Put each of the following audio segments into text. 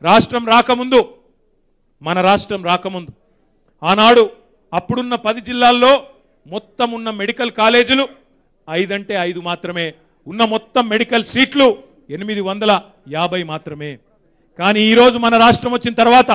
రాష్ట్రం రాకముందు మన రాష్ట్రం రాకముందు ఆనాడు అప్పుడున్న పది జిల్లాల్లో మొత్తం ఉన్న మెడికల్ కాలేజీలు ఐదంటే ఐదు మాత్రమే ఉన్న మొత్తం మెడికల్ సీట్లు ఎనిమిది వందల యాభై మాత్రమే కానీ ఈరోజు మన రాష్ట్రం వచ్చిన తర్వాత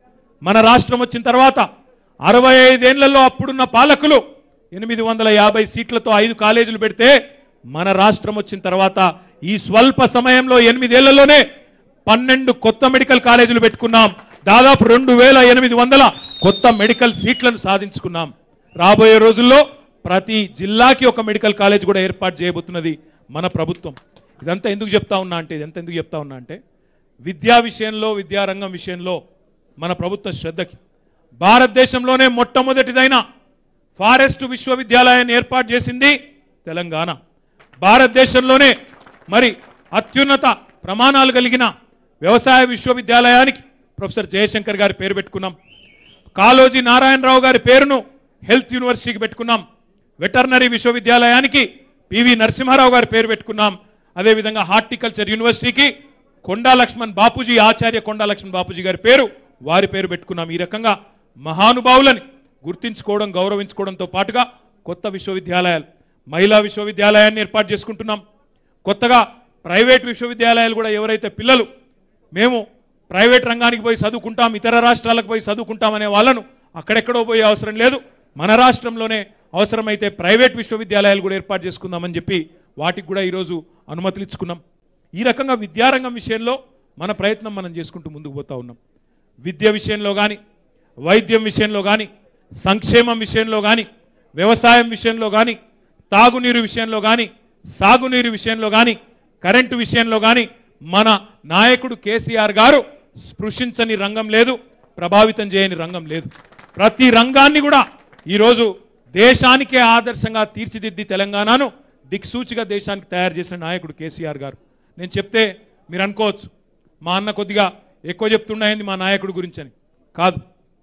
మన రాష్ట్రం వచ్చిన తర్వాత అరవై ఐదేళ్లలో అప్పుడున్న పాలకులు ఎనిమిది వందల యాభై సీట్లతో ఐదు కాలేజీలు పెడితే మన రాష్ట్రం వచ్చిన తర్వాత ఈ స్వల్ప సమయంలో ఎనిమిదేళ్లలోనే పన్నెండు కొత్త మెడికల్ కాలేజీలు పెట్టుకున్నాం దాదాపు రెండు వేల ఎనిమిది వందల కొత్త మెడికల్ సీట్లను సాధించుకున్నాం రాబోయే రోజుల్లో ప్రతి జిల్లాకి ఒక మెడికల్ కాలేజ్ కూడా ఏర్పాటు చేయబోతున్నది మన ప్రభుత్వం ఇదంతా ఎందుకు చెప్తా ఉన్నా అంటే ఇదంతా ఎందుకు చెప్తా ఉన్నా అంటే విద్యా విషయంలో విద్యారంగం విషయంలో మన ప్రభుత్వ శ్రద్ధకి భారతదేశంలోనే మొట్టమొదటిదైన ఫారెస్ట్ విశ్వవిద్యాలయాన్ని ఏర్పాటు చేసింది తెలంగాణ భారతదేశంలోనే మరి అత్యున్నత ప్రమాణాలు కలిగిన వ్యవసాయ విశ్వవిద్యాలయానికి ప్రొఫెసర్ జయశంకర్ గారి పేరు పెట్టుకున్నాం కాళోజీ నారాయణరావు గారి పేరును హెల్త్ యూనివర్సిటీకి పెట్టుకున్నాం వెటర్నరీ విశ్వవిద్యాలయానికి పివి నరసింహారావు గారి పేరు పెట్టుకున్నాం అదేవిధంగా హార్టికల్చర్ యూనివర్సిటీకి కొండా లక్ష్మణ్ బాపూజీ ఆచార్య కొండా లక్ష్మణ్ బాపూజీ గారి పేరు వారి పేరు పెట్టుకున్నాం ఈ రకంగా మహానుభావులని గుర్తించుకోవడం గౌరవించుకోవడంతో పాటుగా కొత్త విశ్వవిద్యాలయాలు మహిళా విశ్వవిద్యాలయాన్ని ఏర్పాటు చేసుకుంటున్నాం కొత్తగా ప్రైవేట్ విశ్వవిద్యాలయాలు కూడా ఎవరైతే పిల్లలు మేము ప్రైవేట్ రంగానికి పోయి చదువుకుంటాం ఇతర రాష్ట్రాలకు పోయి చదువుకుంటాం అనే వాళ్ళను అక్కడెక్కడో పోయే అవసరం లేదు మన రాష్ట్రంలోనే అవసరమైతే ప్రైవేట్ విశ్వవిద్యాలయాలు కూడా ఏర్పాటు చేసుకుందామని చెప్పి వాటికి కూడా ఈరోజు అనుమతులు ఇచ్చుకున్నాం ఈ రకంగా విద్యారంగం విషయంలో మన ప్రయత్నం మనం చేసుకుంటూ ముందుకు పోతా ఉన్నాం విద్య విషయంలో కానీ వైద్యం విషయంలో కానీ సంక్షేమం విషయంలో కానీ వ్యవసాయం విషయంలో కానీ తాగునీరు విషయంలో కానీ సాగునీరు విషయంలో కానీ కరెంటు విషయంలో కానీ మన నాయకుడు కేసీఆర్ గారు స్పృశించని రంగం లేదు ప్రభావితం చేయని రంగం లేదు ప్రతి రంగాన్ని కూడా ఈరోజు దేశానికే ఆదర్శంగా తీర్చిదిద్ది తెలంగాణను దిక్సూచిగా దేశానికి తయారు చేసిన నాయకుడు కేసీఆర్ గారు నేను చెప్తే మీరు అనుకోవచ్చు మా అన్న కొద్దిగా ఎక్కువ చెప్తున్నాయండి మా నాయకుడు గురించి అని కాదు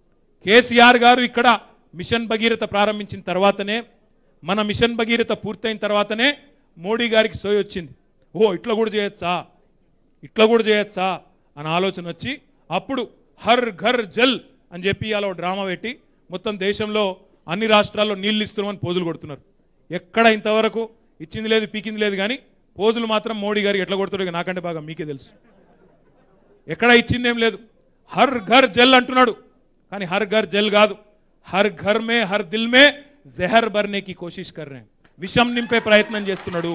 కేసీఆర్ గారు ఇక్కడ మిషన్ భగీరథ ప్రారంభించిన తర్వాతనే మన మిషన్ భగీరథ పూర్తయిన తర్వాతనే మోడీ గారికి సోయి వచ్చింది ఓ ఇట్లా కూడా చేయొచ్చా ఇట్లా కూడా చేయొచ్చా అని ఆలోచన వచ్చి అప్పుడు హర్ ఘర్ జల్ అని చెప్పి అలా డ్రామా పెట్టి మొత్తం దేశంలో అన్ని రాష్ట్రాల్లో నీళ్ళు ఇస్తున్నామని పోజులు కొడుతున్నారు ఎక్కడ ఇంతవరకు ఇచ్చింది లేదు పీకింది లేదు కానీ పోజులు మాత్రం మోడీ గారికి ఎట్లా కొడుతారో ఇక నాకంటే బాగా మీకే తెలుసు ఎక్కడ ఇచ్చిందేం లేదు హర్ ఘర్ జల్ అంటున్నాడు కానీ హర్ ఘర్ జల్ కాదు హర్ ఘర్ మే హర్ దిల్ మే జహర్ బర్నేకి కోషిష్ కర్ రే విషం నింపే ప్రయత్నం చేస్తున్నాడు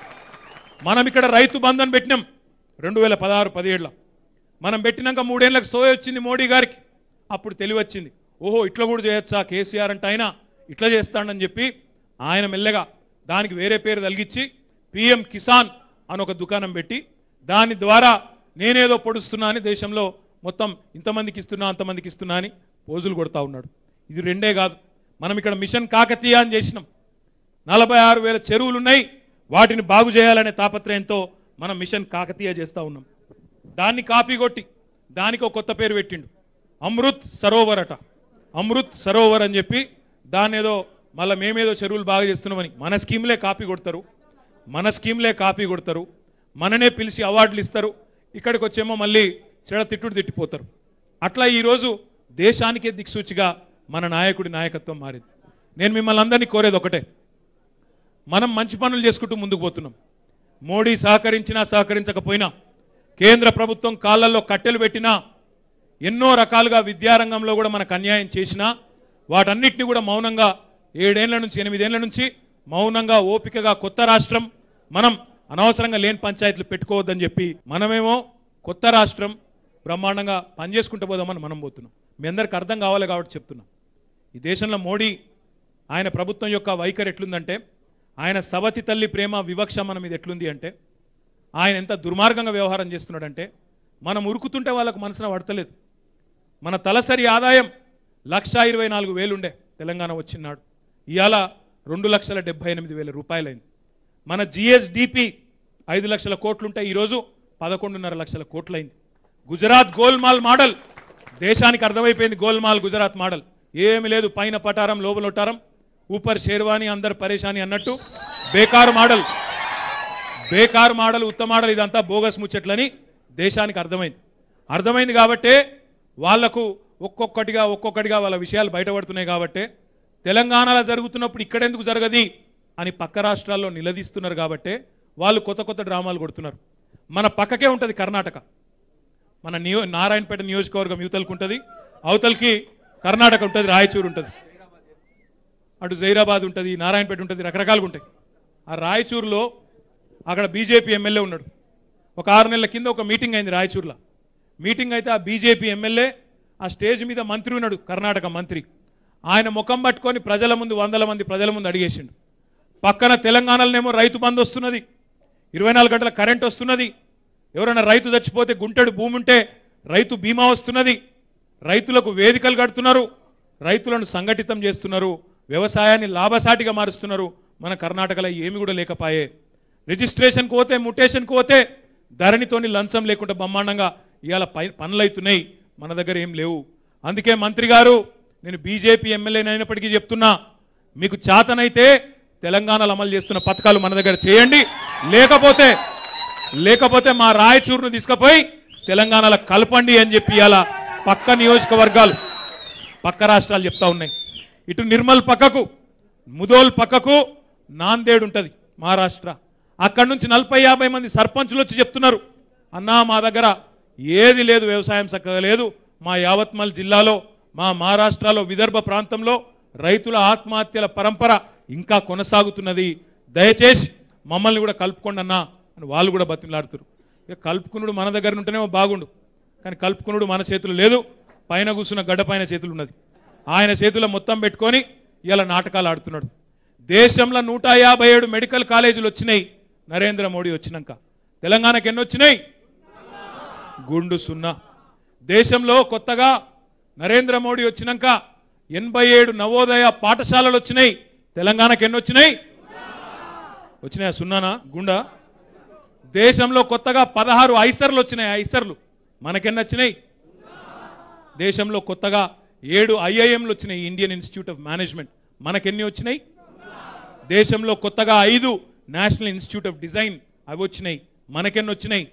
మనం ఇక్కడ రైతు బంధన్ పెట్టినాం రెండు వేల పదహారు పదిహేడులో మనం పెట్టినాక మూడేళ్లకు సోయ వచ్చింది మోడీ గారికి అప్పుడు తెలివి వచ్చింది ఓహో ఇట్లా కూడా చేయొచ్చా కేసీఆర్ అంటే ఆయన ఇట్లా చేస్తాడని చెప్పి ఆయన మెల్లగా దానికి వేరే పేరు తలిగించి పిఎం కిసాన్ అని ఒక దుకాణం పెట్టి దాని ద్వారా నేనేదో పొడుస్తున్నా అని దేశంలో మొత్తం ఇంతమందికి ఇస్తున్నా అంతమందికి ఇస్తున్నా అని పోజులు కొడతా ఉన్నాడు ఇది రెండే కాదు మనం ఇక్కడ మిషన్ కాకతీయ అని చేసినాం నలభై ఆరు వేల చెరువులు ఉన్నాయి వాటిని బాగు చేయాలనే తాపత్రయంతో మనం మిషన్ కాకతీయ చేస్తా ఉన్నాం దాన్ని కాపీ కొట్టి దానికి ఒక కొత్త పేరు పెట్టిండు అమృత్ సరోవర్ అట అమృత్ సరోవర్ అని చెప్పి దాన్ని ఏదో మళ్ళీ మేమేదో చెరువులు బాగా చేస్తున్నామని మన స్కీమ్లే కాపీ కొడతారు మన స్కీమ్లే కాపీ కొడతారు మననే పిలిచి అవార్డులు ఇస్తారు ఇక్కడికి వచ్చేమో మళ్ళీ చెడ తిట్టుడు తిట్టిపోతారు అట్లా ఈరోజు దేశానికే దిక్సూచిగా మన నాయకుడి నాయకత్వం మారింది నేను మిమ్మల్ని అందరినీ కోరేది ఒకటే మనం మంచి పనులు చేసుకుంటూ ముందుకు పోతున్నాం మోడీ సహకరించినా సహకరించకపోయినా కేంద్ర ప్రభుత్వం కాళ్ళల్లో కట్టెలు పెట్టినా ఎన్నో రకాలుగా విద్యారంగంలో కూడా మనకు అన్యాయం చేసినా వాటన్నిటిని కూడా మౌనంగా ఏడేళ్ల నుంచి ఎనిమిదేళ్ల నుంచి మౌనంగా ఓపికగా కొత్త రాష్ట్రం మనం అనవసరంగా లేని పంచాయతీలు పెట్టుకోవద్దని చెప్పి మనమేమో కొత్త రాష్ట్రం బ్రహ్మాండంగా పనిచేసుకుంటూ పోదామని మనం పోతున్నాం మీ అందరికి అర్థం కావాలి కాబట్టి చెప్తున్నాం ఈ దేశంలో మోడీ ఆయన ప్రభుత్వం యొక్క వైఖరి ఎట్లుందంటే ఆయన సవతి తల్లి ప్రేమ వివక్ష మన మీద ఎట్లుంది అంటే ఆయన ఎంత దుర్మార్గంగా వ్యవహారం చేస్తున్నాడంటే మనం ఉరుకుతుంటే వాళ్ళకు మనసున పడతలేదు మన తలసరి ఆదాయం లక్ష ఇరవై నాలుగు వేలుండే తెలంగాణ వచ్చినాడు ఇవాళ రెండు లక్షల డెబ్బై ఎనిమిది వేల రూపాయలైంది మన జిఎస్డిపి ఐదు లక్షల కోట్లుంటే ఈరోజు పదకొండున్నర లక్షల కోట్లయింది గుజరాత్ గోల్మాల్ మోడల్ దేశానికి అర్థమైపోయింది గోల్మాల్ గుజరాత్ మోడల్ ఏమి లేదు పైన పటారం లోపల ఒటారం ఊపర్ షేర్వాణి అందరు పరేషాని అన్నట్టు బేకార్ మోడల్ బేకార్ మోడల్ ఉత్తమ మోడల్ ఇదంతా బోగస్ ముచ్చట్లని దేశానికి అర్థమైంది అర్థమైంది కాబట్టే వాళ్లకు ఒక్కొక్కటిగా ఒక్కొక్కటిగా వాళ్ళ విషయాలు బయటపడుతున్నాయి కాబట్టే తెలంగాణలో జరుగుతున్నప్పుడు ఇక్కడెందుకు జరగది అని పక్క రాష్ట్రాల్లో నిలదీస్తున్నారు కాబట్టే వాళ్ళు కొత్త కొత్త డ్రామాలు కొడుతున్నారు మన పక్కకే ఉంటుంది కర్ణాటక మన నియో నారాయణపేట నియోజకవర్గం యువతలకు ఉంటుంది అవతలకి కర్ణాటక ఉంటుంది రాయచూరు ఉంటుంది అటు జైరాబాద్ ఉంటుంది నారాయణపేట ఉంటుంది రకరకాలుగా ఉంటాయి ఆ రాయచూరులో అక్కడ బీజేపీ ఎమ్మెల్యే ఉన్నాడు ఒక ఆరు నెలల కింద ఒక మీటింగ్ అయింది రాయచూరులో మీటింగ్ అయితే ఆ బీజేపీ ఎమ్మెల్యే ఆ స్టేజ్ మీద మంత్రి ఉన్నాడు కర్ణాటక మంత్రి ఆయన ముఖం పట్టుకొని ప్రజల ముందు వందల మంది ప్రజల ముందు అడిగేసిండు పక్కన తెలంగాణలోనేమో రైతు బంధు వస్తున్నది ఇరవై నాలుగు గంటల కరెంట్ వస్తున్నది ఎవరైనా రైతు చచ్చిపోతే గుంటెడు భూమి ఉంటే రైతు బీమా వస్తున్నది రైతులకు వేదికలు కడుతున్నారు రైతులను సంఘటితం చేస్తున్నారు వ్యవసాయాన్ని లాభసాటిగా మారుస్తున్నారు మన కర్ణాటకలో ఏమి కూడా లేకపాయే రిజిస్ట్రేషన్కి పోతే ముటేషన్కి పోతే ధరణితోని లంచం లేకుండా బ్రహ్మాండంగా ఇవాళ పై పనులైతున్నాయి మన దగ్గర ఏం లేవు అందుకే మంత్రి గారు నేను బీజేపీ ఎమ్మెల్యేనైనప్పటికీ చెప్తున్నా మీకు చేతనైతే తెలంగాణలో అమలు చేస్తున్న పథకాలు మన దగ్గర చేయండి లేకపోతే లేకపోతే మా రాయచూరును తీసుకుపోయి తెలంగాణలో కలపండి అని చెప్పి ఇవాళ పక్క నియోజకవర్గాలు పక్క రాష్ట్రాలు చెప్తా ఉన్నాయి ఇటు నిర్మల్ పక్కకు ముదోల్ పక్కకు నాందేడ్ ఉంటుంది మహారాష్ట్ర అక్కడి నుంచి నలభై యాభై మంది సర్పంచులు వచ్చి చెప్తున్నారు అన్నా మా దగ్గర ఏది లేదు వ్యవసాయం చక్కగా లేదు మా యావత్మల్ జిల్లాలో మా మహారాష్ట్రలో విదర్భ ప్రాంతంలో రైతుల ఆత్మహత్యల పరంపర ఇంకా కొనసాగుతున్నది దయచేసి మమ్మల్ని కూడా కలుపుకోండి అన్నా అని వాళ్ళు కూడా బతిమలాడుతారు ఇక కలుపుకునుడు మన దగ్గర ఉంటేనేమో బాగుండు కానీ కలుపుకునుడు మన చేతులు లేదు పైన కూర్చున్న గడ్డ పైన చేతులు ఉన్నది ఆయన చేతుల్లో మొత్తం పెట్టుకొని ఇలా నాటకాలు ఆడుతున్నాడు దేశంలో నూట యాభై ఏడు మెడికల్ కాలేజీలు వచ్చినాయి నరేంద్ర మోడీ వచ్చినాక తెలంగాణకి ఎన్ని వచ్చినాయి గుండు సున్నా దేశంలో కొత్తగా నరేంద్ర మోడీ వచ్చినాక ఎనభై ఏడు నవోదయ పాఠశాలలు వచ్చినాయి తెలంగాణకి ఎన్ని వచ్చినాయి వచ్చినాయా సున్నానా గుండా దేశంలో కొత్తగా పదహారు ఐసర్లు వచ్చినాయి ఐసర్లు మనకెన్ని వచ్చినాయి దేశంలో కొత్తగా ఏడు ఐఐఎంలు వచ్చినాయి ఇండియన్ ఇన్స్టిట్యూట్ ఆఫ్ మేనేజ్మెంట్ మనకెన్ని వచ్చినాయి దేశంలో కొత్తగా ఐదు నేషనల్ ఇన్స్టిట్యూట్ ఆఫ్ డిజైన్ అవి వచ్చినాయి మనకెన్ని వచ్చినాయి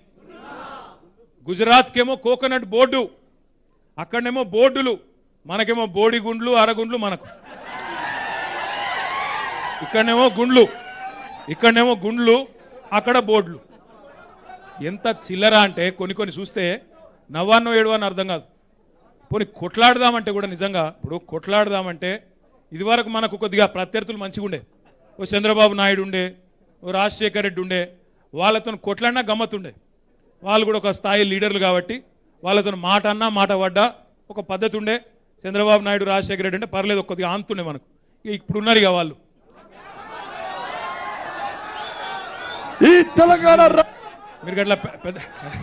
గుజరాత్కేమో కోకోనట్ బోర్డు అక్కడనేమో బోర్డులు మనకేమో బోడి గుండ్లు అరగుండ్లు మనకు ఇక్కడనేమో గుండ్లు ఇక్కడనేమో గుండ్లు అక్కడ బోర్డులు ఎంత చిల్లర అంటే కొన్ని కొన్ని చూస్తే నవ్వాన్నో ఏడువన్నో అర్థం కాదు పోనీ కొట్లాడదామంటే కూడా నిజంగా ఇప్పుడు కొట్లాడదామంటే ఇదివరకు మనకు కొద్దిగా ప్రత్యర్థులు మంచిగా ఉండే ఓ చంద్రబాబు నాయుడు ఉండే ఓ రాజశేఖర్ రెడ్డి ఉండే వాళ్ళతో కొట్లాడినా గమ్మత్తుండే వాళ్ళు కూడా ఒక స్థాయి లీడర్లు కాబట్టి వాళ్ళతో మాట అన్నా మాట పడ్డా ఒక పద్ధతి ఉండే చంద్రబాబు నాయుడు రాజశేఖర రెడ్డి అంటే పర్లేదు కొద్దిగా ఆంతుండే మనకు ఇక ఇప్పుడు ఉన్నారు ఇక వాళ్ళు ఈ తెలంగాణ రా- మీరు గట్ల పె- పెద్ద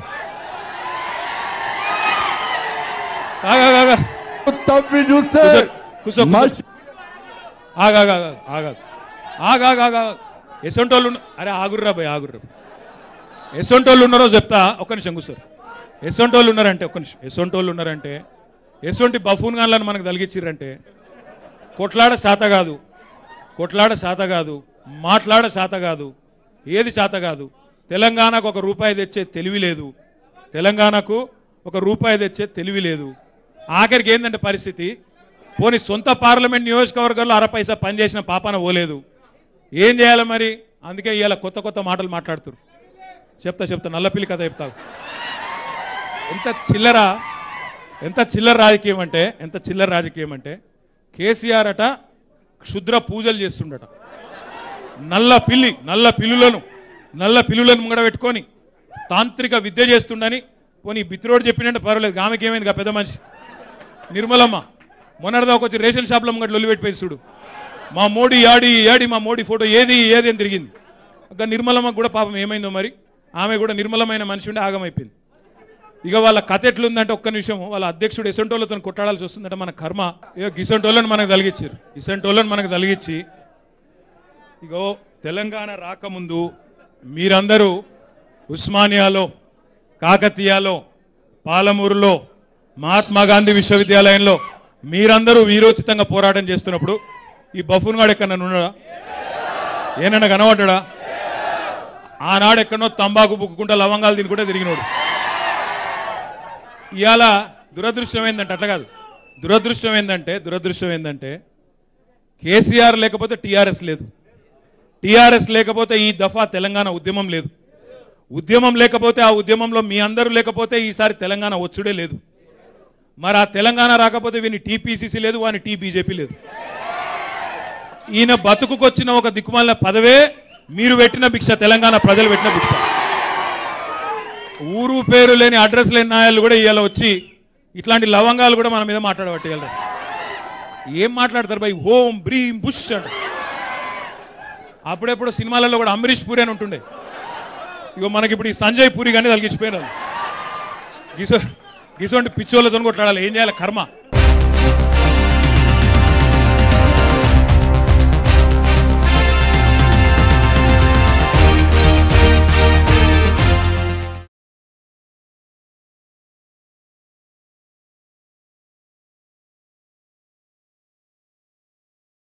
ఆగా, ఆగా, ఆగా. తవ్వి చూస్తే కూర్చో, కూర్చో, కూర్చో. మసి- ఆగా ఆగా, ఆగా, ఆగా. ఆగా ఆగా, ఆగా. ఎసొంటోళ్ళు ఉన్న- అరే ఆగుర్రా భయ్ ఆగుర్రా ఎసొంటోళ్ళు ఉన్నారో చెప్తా ఒక్క నిమిషం కూర్చోరు ఎసొంటోళ్ళు ఉన్నారంటే ఒక్క నిమిషం ఎసొంటోళ్ళు ఉన్నారంటే ఎసొంటి బఫూన్ గాన్లను మనకు తలిగించిర్రంటే కొట్లాడ శాత కాదు కొట్లాడ శాత కాదు మాట్లాడ శాత కాదు ఏది శాత కాదు తెలంగాణకు ఒక రూపాయి తెచ్చే తెలివి లేదు తెలంగాణకు ఒక రూపాయి తెచ్చే తెలివి లేదు ఆఖరికి ఏంటంటే పరిస్థితి పోనీ సొంత పార్లమెంట్ నియోజకవర్గంలో అర పైసా పనిచేసిన పాపాన పోలేదు ఏం చేయాలి మరి అందుకే ఇవాళ కొత్త కొత్త మాటలు మాట్లాడుతురు చెప్తా చెప్తా నల్లపిల్లి కథ చెప్తావు ఎంత చిల్లర ఎంత చిల్లర రాజకీయం అంటే ఎంత చిల్లర రాజకీయం అంటే కేసీఆర్ అట క్షుద్ర పూజలు చేస్తుండట నల్ల పిల్లి నల్ల పిల్లులను నల్ల పిల్లులను ముంగడ పెట్టుకొని తాంత్రిక విద్య చేస్తుండని పోనీ బిత్రోడు చెప్పినట్టు పర్వాలేదు ఆమెకి ఏమైంది గా పెద్ద మనిషి నిర్మలమ్మ మొన్నటిదాకా వచ్చి రేషన్ షాప్లో ముంగట లొల్లి పెట్టిపోయి చూడు మా మోడీ యాడి యాడి మా మోడీ ఫోటో ఏది ఏది అని తిరిగింది ఇంకా నిర్మలమ్మకు కూడా పాపం ఏమైందో మరి ఆమె కూడా నిర్మలమైన మనిషి ఉండి ఆగమైపోయింది ఇక వాళ్ళ కథ ఎట్లుందంటే ఒక్క నిమిషం వాళ్ళ అధ్యక్షుడు ఎసంటోళ్ళతో కొట్టాడాల్సి వస్తుందంటే మన కర్మ ఇక గిసంటోళ్ళని మనకు తలిగించారు ఇసంటోళ్ళని మనకు తలిగించి ఇగో తెలంగాణ రాకముందు మీరందరూ ఉస్మానియాలో కాకతీయాలో పాలమూరులో మహాత్మా గాంధీ విశ్వవిద్యాలయంలో మీరందరూ వీరోచితంగా పోరాటం చేస్తున్నప్పుడు ఈ బఫూన్ గాడు ఎక్కడ ఉన్నాడా ఏనన్నా కనబడ్డా ఆనాడు ఎక్కడో తంబాకు బుక్కుంటా లవంగాలు తినుకుంటే తిరిగినోడు ఇవాళ దురదృష్టం ఏంటంటే అట్లా కాదు దురదృష్టం ఏంటంటే దురదృష్టం ఏంటంటే కేసీఆర్ లేకపోతే టీఆర్ఎస్ లేదు టీఆర్ఎస్ లేకపోతే ఈ దఫా తెలంగాణ ఉద్యమం లేదు ఉద్యమం లేకపోతే ఆ ఉద్యమంలో మీ అందరూ లేకపోతే ఈసారి తెలంగాణ వచ్చుడే లేదు మరి ఆ తెలంగాణ రాకపోతే వీని టీపీసీసీ లేదు వాని టీ బీజేపీ లేదు ఈయన బతుకుకొచ్చిన ఒక దిక్కుమాలిన పదవే మీరు పెట్టిన భిక్ష తెలంగాణ ప్రజలు పెట్టిన భిక్ష ఊరు పేరు లేని అడ్రస్ లేని నాయాలు కూడా ఇవాళ వచ్చి ఇట్లాంటి లవంగాలు కూడా మన మీద మాట్లాడబట్టి ఏం మాట్లాడతారు బై హోమ్ బ్రీమ్ బుష్ అంట అప్పుడెప్పుడు సినిమాలలో కూడా అమరీష్ పూరి అని ఉంటుండే ఇగో మనకి ఇప్పుడు ఈ సంజయ్ పూరి కానీ తలిగించిపోయినారు గిసో గిసోంటి పిచ్చోళ్ళతో కొట్లాడాలి ఏం చేయాలి కర్మ